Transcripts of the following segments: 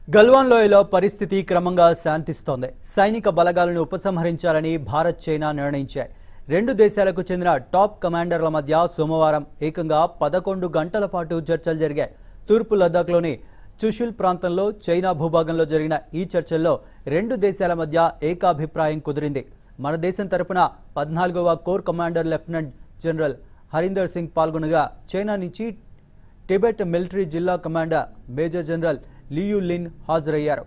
గల్వాన్ లోయలో పరిస్థితి క్రమంగా శాంతిస్తోంది సైనిక బలగాలను ఉపసంహరించాలని భారత్ చైనా నిర్ణయించాయి రెండు దేశాలకు చెందిన టాప్ కమాండర్ల మధ్య సోమవారం ఏకంగా పదకొండు గంటల పాటు చర్చలు జరిగాయి తూర్పు లద్దాఖ్లోని చుషుల్ ప్రాంతంలో చైనా భూభాగంలో జరిగిన ఈ చర్చల్లో రెండు దేశాల మధ్య ఏకాభిప్రాయం కుదిరింది మన దేశం తరపున పద్నాలుగవ corps commander lieutenant general Harinder Singh పాల్గొనగా చైనా నుంచి టిబెట్ మిలిటరీ జిల్లా commander major general Liu Lin హాజరయ్యారు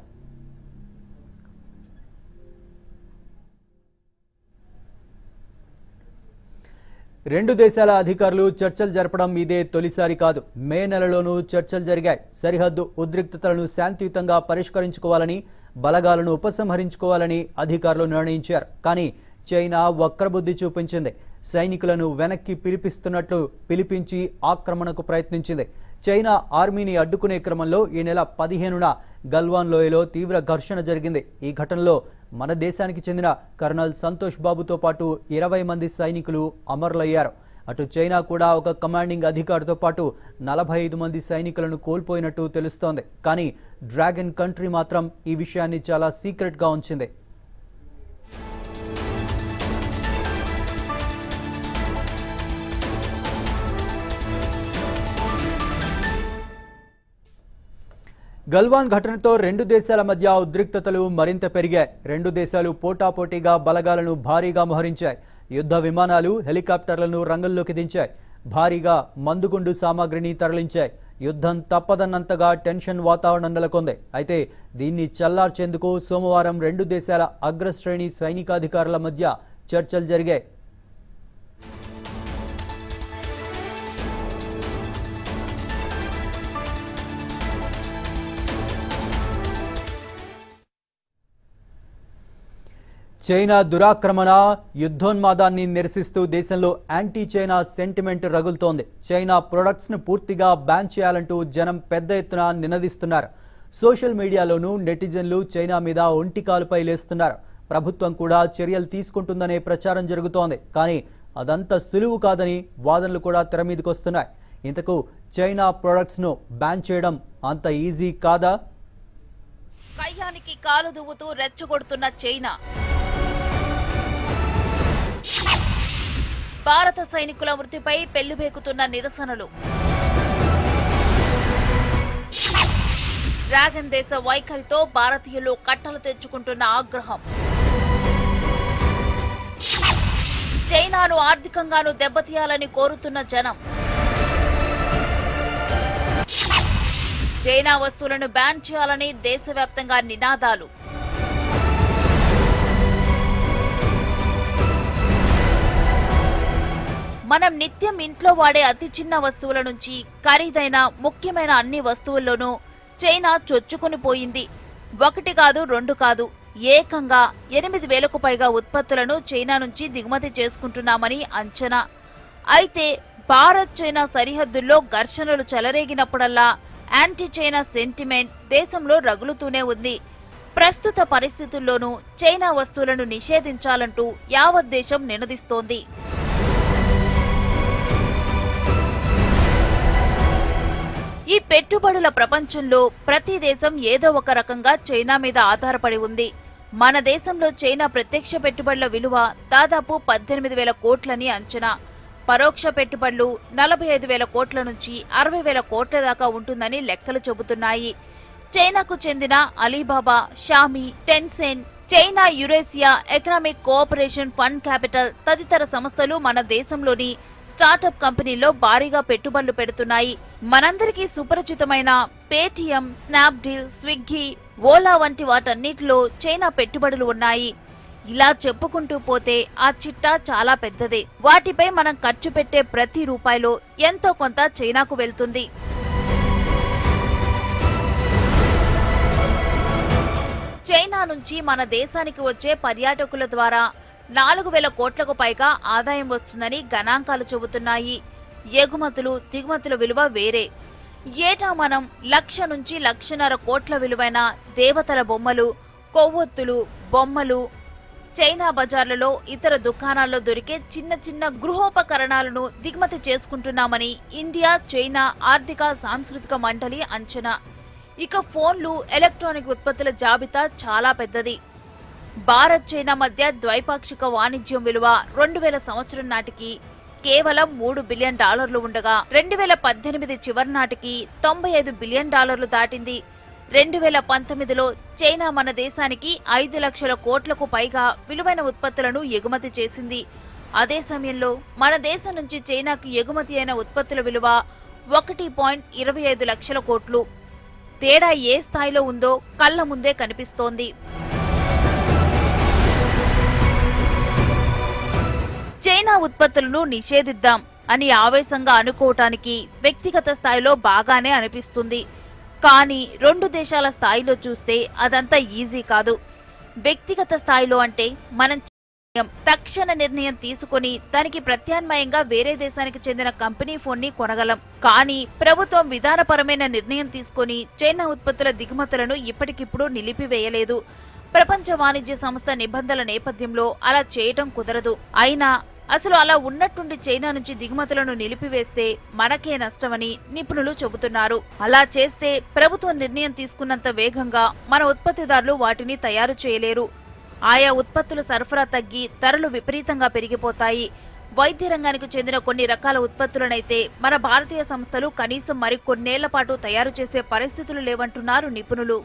రెండు దేశాల అధికారులు చర్చలు జరపడం ఇదే తొలిసారి కాదు మే నెలలోనూ చర్చలు జరిగాయి సరిహద్దు ఉద్రిక్తతలను శాంతియుతంగా పరిష్కరించుకోవాలని బలగాలను ఉపసంహరించుకోవాలని అధికారులు నిర్ణయించారు కానీ చైనా వక్రబుద్ధి చూపించింది సైనికులను వెనక్కి పిలిపిస్తున్నట్లు పిలిపించి ఆక్రమణకు ప్రయత్నించింది చైనా ఆర్మీని అడ్డుకునే క్రమంలో ఈ నెల పదిహేనున గల్వాన్ లోయలో తీవ్ర ఘర్షణ జరిగింది ఈ ఘటనలో మన దేశానికి చెందిన కర్నల్ సంతోష్ బాబుతో పాటు ఇరవై మంది సైనికులు అమరులయ్యారు అటు చైనా కూడా ఒక కమాండింగ్ అధికారితో పాటు నలభై ఐదు మంది సైనికులను కోల్పోయినట్టు తెలుస్తోంది కానీ డ్రాగన్ కంట్రీ మాత్రం ఈ విషయాన్ని చాలా సీక్రెట్గా ఉంచింది గల్వాన్ ఘటనతో రెండు దేశాల మధ్య ఉద్రిక్తతలు మరింత పెరిగాయి రెండు దేశాలు పోటాపోటీగా బలగాలను భారీగా మోహరించాయి యుద్ధ విమానాలు హెలికాప్టర్లను రంగంలోకి దించాయి భారీగా మందుగుండు సామాగ్రిని తరలించాయి యుద్ధం తప్పదన్నంతగా టెన్షన్ వాతావరణం నెలకొంది అయితే దీన్ని చల్లార్చేందుకు సోమవారం రెండు దేశాల అగ్రశ్రేణి సైనికాధికారుల మధ్య చర్చలు జరిగాయి చైనా దురాక్రమణ యుద్ధోన్మాదాన్ని నిరసిస్తూ దేశంలో యాంటీ చైనా సెంటిమెంట్ రగులుతోంది చైనా ప్రొడక్ట్స్ను పూర్తిగా బ్యాన్ చేయాలంటూ జనం పెద్ద ఎత్తున నినదిస్తున్నారు సోషల్ మీడియాలోనూ నెటిజన్లు చైనా మీద ఒంటికాలుపై లేస్తున్నారు ప్రభుత్వం కూడా చర్యలు తీసుకుంటుందనే ప్రచారం జరుగుతోంది కానీ అదంత సులువు కాదని వాదనలు కూడా తెర మీదకి వస్తున్నాయి ఇంతకు చైనా ప్రొడక్ట్స్ను బ్యాన్ చేయడం అంత ఈజీ కాదా కయ్యానికి కాలు దువ్వుతూ రెచ్చగొడుతున్న చైనా భారత సైనికుల మృతిపై పెళ్లిబేకుతున్న నిరసనలు డ్రాగన్ దేశ వైఖరితో భారతీయులు కట్టలు తెచ్చుకుంటున్న ఆగ్రహం చైనాను ఆర్థికంగాను దెబ్బతీయాలని కోరుతున్న జనం చైనా వస్తువులను బ్యాన్ చేయాలని దేశవ్యాప్తంగా నినాదాలు మనం నిత్యం ఇంట్లో వాడే అతి చిన్న వస్తువుల నుంచి ఖరీదైన ముఖ్యమైన అన్ని వస్తువుల్లోనూ చైనా చొచ్చుకుని పోయింది ఒకటి కాదు రెండు కాదు ఏకంగా ఎనిమిది వేలకు పైగా ఉత్పత్తులను చైనా నుంచి దిగుమతి చేసుకుంటున్నామని అంచనా అయితే భారత్ చైనా సరిహద్దుల్లో ఘర్షణలు చెలరేగినప్పుడల్లా యాంటీ చైనా సెంటిమెంట్ దేశంలో రగులుతూనే ఉంది ప్రస్తుత పరిస్థితుల్లోనూ చైనా వస్తువులను నిషేధించాలంటూ యావత్ దేశం నినదిస్తోంది ఈ పెట్టుబడుల ప్రపంచంలో ప్రతి దేశం ఏదో ఒక రకంగా చైనా మీద ఆధారపడి ఉంది మన దేశంలో చైనా ప్రత్యక్ష పెట్టుబడుల విలువ దాదాపు పద్దెనిమిది వేల కోట్లని అంచనా పరోక్ష పెట్టుబడులు నలభై ఐదు వేల కోట్ల నుంచి అరవై వేల కోట్ల దాకా ఉంటుందని లెక్కలు చెబుతున్నాయి చైనాకు చెందిన Alibaba Xiaomi Tencent China Eurasia economic cooperation fund capital తదితర సంస్థలు మన దేశంలోని స్టార్టప్ కంపెనీల్లో భారీగా పెట్టుబడులు పెడుతున్నాయి మనందరికీ సుపరిచితమైన పేటిఎం స్నాప్డీల్ స్విగ్గీ ఓలా వంటి వాటన్నిటిలో చైనా పెట్టుబడులు ఉన్నాయి ఇలా చెప్పుకుంటూ పోతే ఆ చిట్టా చాలా పెద్దదే వాటిపై మనం ఖర్చు పెట్టే ప్రతి రూపాయిలో ఎంతో కొంత చైనాకు వెళ్తుంది చైనా నుంచి మన దేశానికి వచ్చే పర్యాటకుల ద్వారా నాలుగు వేల కోట్లకు పైగా ఆదాయం వస్తుందని గణాంకాలు చెబుతున్నాయి ఎగుమతులు దిగుమతుల విలువ వేరే ఏటా మనం లక్ష నుంచి లక్షన్నర కోట్ల విలువైన దేవతల బొమ్మలు కొవ్వొత్తులు బొమ్మలు చైనా బజార్లలో ఇతర దుకాణాల్లో దొరికే చిన్న చిన్న గృహోపకరణాలను దిగుమతి చేసుకుంటున్నామని ఇండియా చైనా ఆర్థిక సాంస్కృతిక మండలి అంచనా ఇక ఫోన్లు ఎలక్ట్రానిక్ ఉత్పత్తుల జాబితా చాలా పెద్దది భారత్ చైనా మధ్య ద్వైపాక్షిక వాణిజ్యం విలువ రెండు వేల సంవత్సరం నాటికి కేవలం మూడు బిలియన్ డాలర్లు ఉండగా రెండు వేల పద్దెనిమిది చివరి నాటికి తొంభై ఐదు బిలియన్ డాలర్లు దాటింది రెండు వేల పంతొమ్మిదిలో చైనా మన దేశానికి ఐదు లక్షల కోట్లకు పైగా విలువైన ఉత్పత్తులను ఎగుమతి చేసింది అదే సమయంలో మన దేశం నుంచి చైనాకు ఎగుమతి అయిన ఉత్పత్తుల విలువ ఒకటి పాయింట్ ఇరవై ఐదు లక్షల కోట్లు తేడా ఏ స్థాయిలో ఉందో కళ్ళ ముందే కనిపిస్తోంది చైనా ఉత్పత్తులను నిషేధిద్దాం అని ఆవేశంగా అనుకోవటానికి వ్యక్తిగత స్థాయిలో బాగానే అనిపిస్తుంది కానీ రెండు దేశాల స్థాయిలో చూస్తే అదంతా ఈజీ కాదు వ్యక్తిగత స్థాయిలో అంటే మనం నిర్ణయం, తక్షణ నిర్ణయం తీసుకొని దానికి ప్రత్యామ్నాయంగా వేరే దేశానికి చెందిన కంపెనీ ఫోన్ ని కొనగలం కానీ ప్రభుత్వం విధానపరమైన నిర్ణయం తీసుకొని చైనా ఉత్పత్తుల దిగుమతులను ఇప్పటికిప్పుడు నిలిపివేయలేదు ప్రపంచ వాణిజ్య సంస్థ నిబంధనల నేపథ్యంలో అలా చేయటం కుదరదు అయినా అసలు అలా ఉన్నట్టుండి చైనా నుంచి దిగుమతులను నిలిపివేస్తే మనకే నష్టమని నిపుణులు చెబుతున్నారు అలా చేస్తే ప్రభుత్వం నిర్ణయం తీసుకున్నంత వేగంగా మన ఉత్పత్తిదారులు వాటిని తయారు చేయలేరు ఆయా ఉత్పత్తుల సరఫరా తగ్గి ధరలు విపరీతంగా పెరిగిపోతాయి వైద్య రంగానికి చెందిన కొన్ని రకాల ఉత్పత్తులనైతే మన భారతీయ సంస్థలు కనీసం మరి కొన్నేళ్ల పాటు తయారు చేసే పరిస్థితులు లేవంటున్నారు నిపుణులు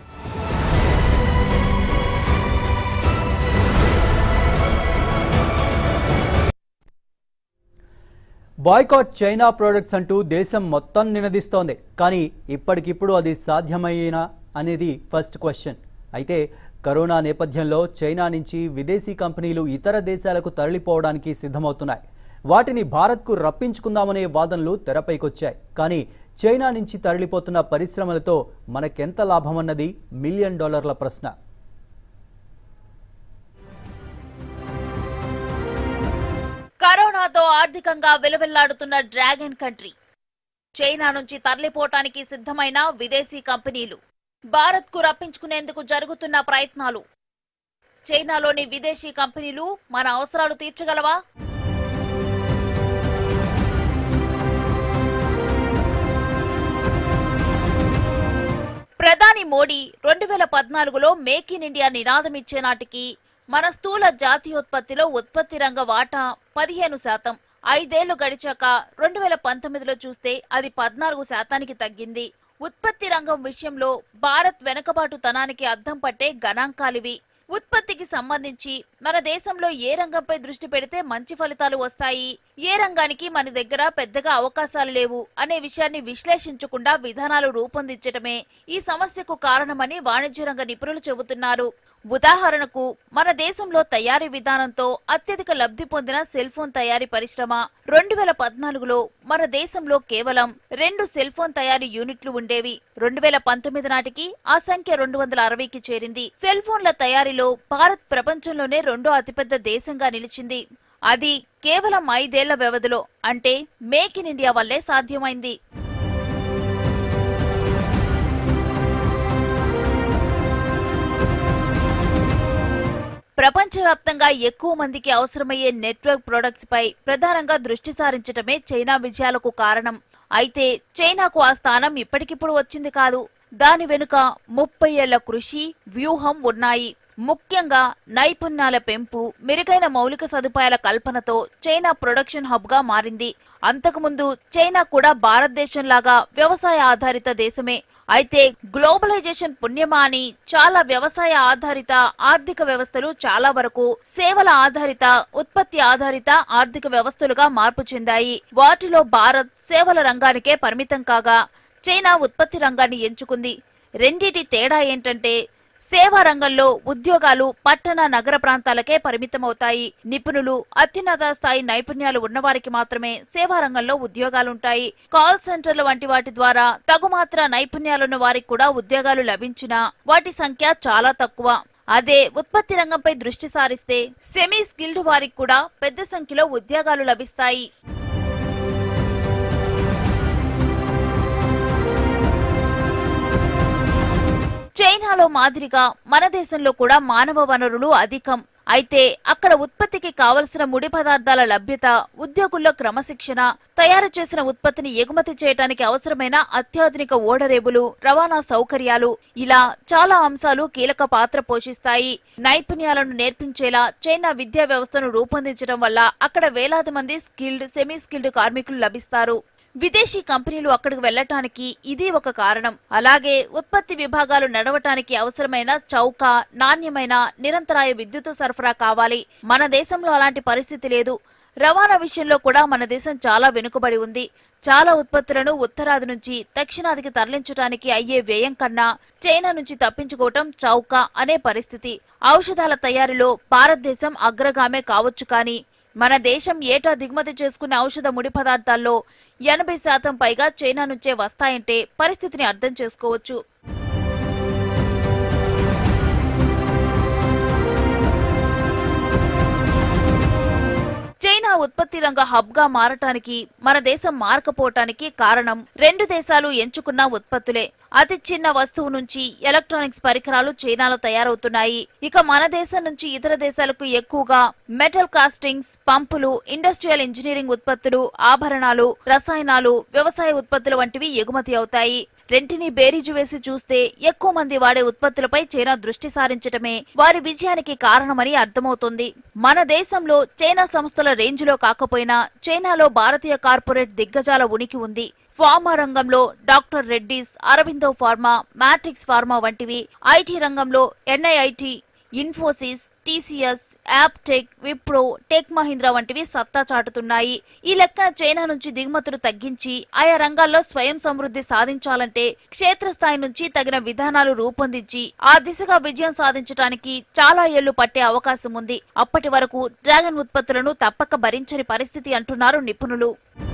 బాయ్కాట్ చైనా ప్రోడక్ట్స్ అంటూ దేశం మొత్తం నినదిస్తోంది కానీ ఇప్పటికిప్పుడు అది సాధ్యమయ్యేనా అనేది ఫస్ట్ క్వశ్చన్ అయితే కరోనా నేపథ్యంలో చైనా నుంచి విదేశీ కంపెనీలు ఇతర దేశాలకు తరలిపోవడానికి సిద్ధమవుతున్నాయి వాటిని భారత్కు రప్పించుకుందామనే వాదనలు తెరపైకొచ్చాయి కానీ చైనా నుంచి తరలిపోతున్న పరిశ్రమలతో మనకెంత లాభమన్నది మిలియన్ డాలర్ల ప్రశ్న కరోనాతో ఆర్థికంగా విలవిల్లాడుతున్న డ్రాగన్ కంట్రీ చైనా నుంచి తరలిపోవటానికి సిద్ధమైన విదేశీ కంపెనీలు భారత్కు రప్పించుకునేందుకు జరుగుతున్న ప్రయత్నాలు చైనాలోని విదేశీ కంపెనీలు మన అవసరాలు తీర్చగలవా ప్రధాని మోడీ రెండు వేల పద్నాలుగులో మేక్ ఇన్ ఇండియా నినాదమిచ్చే నాటికి మన స్థూల జాతీయోత్పత్తిలో ఉత్పత్తి రంగ వాటా పదిహేను శాతం ఐదేళ్లు గడిచాక రెండు వేల పంతొమ్మిదిలో చూస్తే అది పద్నాలుగు శాతానికి తగ్గింది ఉత్పత్తి రంగం విషయంలో భారత్ వెనుకబాటుతనానికి అద్దం పట్టే గణాంకాలివి ఉత్పత్తికి సంబంధించి మన దేశంలో ఏ రంగంపై దృష్టి పెడితే మంచి ఫలితాలు వస్తాయి ఏ రంగానికి మన దగ్గర పెద్దగా అవకాశాలు లేవు అనే విషయాన్ని విశ్లేషించకుండా విధానాలు రూపొందించటమే ఈ సమస్యకు కారణమని వాణిజ్య రంగ నిపుణులు చెబుతున్నారు ఉదాహరణకు మన దేశంలో తయారీ విధానంతో అత్యధిక లబ్ధి పొందిన సెల్ ఫోన్ తయారీ పరిశ్రమ రెండు వేల పద్నాలుగులో మన దేశంలో కేవలం రెండు సెల్ ఫోన్ తయారీ యూనిట్లు ఉండేవి రెండు వేల పంతొమ్మిది నాటికి ఆ సంఖ్య రెండు వందల అరవైకి చేరింది సెల్ ఫోన్ల తయారీలో భారత్ ప్రపంచంలోనే రెండో అతిపెద్ద దేశంగా నిలిచింది అది కేవలం ఐదేళ్ల వ్యవధిలో అంటే మేక్ ఇన్ ఇండియా వల్లే సాధ్యమైంది ప్రపంచవ్యాప్తంగా ఎక్కువ మందికి అవసరమయ్యే నెట్వర్క్ ప్రొడక్ట్స్ పై ప్రధానంగా దృష్టి సారించటమే చైనా విజయాలకు కారణం అయితే చైనాకు ఆ స్థానం ఇప్పటికిప్పుడు వచ్చింది కాదు దాని వెనుక ముప్పై ఏళ్ల కృషి వ్యూహం ఉన్నాయి ముఖ్యంగా నైపుణ్యాల పెంపు మెరుగైన మౌలిక సదుపాయాల కల్పనతో చైనా ప్రొడక్షన్ హబ్ గా మారింది అంతకుముందు చైనా కూడా భారతదేశంలాగా వ్యవసాయ ఆధారిత దేశమే అయితే గ్లోబలైజేషన్ పుణ్యమా అని చాలా వ్యవసాయ ఆధారిత ఆర్థిక వ్యవస్థలు చాలా వరకు సేవల ఆధారిత ఉత్పత్తి ఆధారిత ఆర్థిక వ్యవస్థలుగా మార్పు చెందాయి వాటిలో భారత్ సేవల రంగానికే పరిమితం కాగా చైనా ఉత్పత్తి రంగాన్ని ఎంచుకుంది రెండిటి తేడా ఏంటంటే సేవా రంగంలో ఉద్యోగాలు పట్టణ నగర ప్రాంతాలకే పరిమితమవుతాయి నిపుణులు అత్యున్నత స్థాయి నైపుణ్యాలు ఉన్నవారికి మాత్రమే సేవా రంగంలో ఉద్యోగాలుంటాయి కాల్ సెంటర్ల వంటి వాటి ద్వారా తగుమాత్ర నైపుణ్యాలున్న వారికి కూడా ఉద్యోగాలు లభించినా వాటి సంఖ్య చాలా తక్కువ అదే ఉత్పత్తి రంగంపై దృష్టి సారిస్తే సెమీ స్కిల్డ్ వారికి కూడా పెద్ద సంఖ్యలో ఉద్యోగాలు లభిస్తాయి చైనాలో మాదిరిగా మన దేశంలో కూడా మానవ వనరులు అధికం అయితే అక్కడ ఉత్పత్తికి కావలసిన ముడి పదార్థాల లభ్యత ఉద్యోగుల్లో క్రమశిక్షణ తయారు చేసిన ఉత్పత్తిని ఎగుమతి చేయడానికి అవసరమైన అత్యాధునిక ఓడరేవులు రవాణా సౌకర్యాలు ఇలా చాలా అంశాలు కీలక పాత్ర పోషిస్తాయి నైపుణ్యాలను నేర్పించేలా చైనా విద్యా వ్యవస్థను రూపొందించడం వల్ల అక్కడ వేలాది మంది స్కిల్డ్ సెమీ స్కిల్డ్ కార్మికులు లభిస్తారు విదేశీ కంపెనీలు అక్కడికి వెళ్లటానికి ఇది ఒక కారణం అలాగే ఉత్పత్తి విభాగాలు నడవటానికి అవసరమైన చౌక నాణ్యమైన నిరంతరాయ విద్యుత్ సరఫరా కావాలి మన దేశంలో అలాంటి పరిస్థితి లేదు రవాణా విషయంలో కూడా మన దేశం చాలా వెనుకబడి ఉంది చాలా ఉత్పత్తులను ఉత్తరాది నుంచి దక్షిణాదికి తరలించడానికి అయ్యే వ్యయం కన్నా చైనా నుంచి తప్పించుకోవటం చౌక అనే పరిస్థితి ఔషధాల తయారీలో భారతదేశం అగ్రగామే కావచ్చు కానీ మన దేశం ఏటా దిగుమతి చేసుకునే ఔషధ ముడి పదార్థాల్లో ఎనభై శాతం పైగా చైనా నుంచే వస్తాయంటే పరిస్థితిని అర్థం చేసుకోవచ్చు చైనా ఉత్పత్తి రంగ హబ్ గా మారటానికి మన దేశం మారకపోవటానికి కారణం రెండు దేశాలు ఎంచుకున్న ఉత్పత్తులే అతి చిన్న వస్తువు నుంచి ఎలక్ట్రానిక్స్ పరికరాలు చైనాలో తయారవుతున్నాయి ఇక మన దేశం నుంచి ఇతర దేశాలకు ఎక్కువగా మెటల్ కాస్టింగ్స్ పంపులు ఇండస్ట్రియల్ ఇంజనీరింగ్ ఉత్పత్తులు ఆభరణాలు రసాయనాలు వ్యవసాయ ఉత్పత్తులు వంటివి ఎగుమతి అవుతాయి రెంటిని బేరీజు వేసి చూస్తే ఎక్కువ మంది వాడే ఉత్పత్తులపై చైనా దృష్టి సారించటమే వారి విజయానికి కారణమని అర్థమవుతుంది మన దేశంలో చైనా సంస్థల రేంజ్లో కాకపోయినా చైనాలో భారతీయ కార్పొరేట్ దిగ్గజాల ఉనికి ఉంది ఫార్మా రంగంలో doctor Reddy's Aurobindo pharma Matrix pharma వంటివి ఐటీ రంగంలో NIIT Infosys TCS Aptech Wipro tech Mahindra వంటివి సత్తా చాటుతున్నాయి ఈ లెక్కన చైనా నుంచి దిగుమతులు తగ్గించి ఆయా రంగాల్లో స్వయం సమృద్ధి సాధించాలంటే క్షేత్రస్థాయి నుంచి తగిన విధానాలు రూపొందించి ఆ దిశగా విజయం సాధించడానికి చాలా ఏళ్లు పట్టే అవకాశం ఉంది అప్పటి వరకు డ్రాగన్ ఉత్పత్తులను తప్పక భరించని పరిస్థితి అంటున్నారు నిపుణులు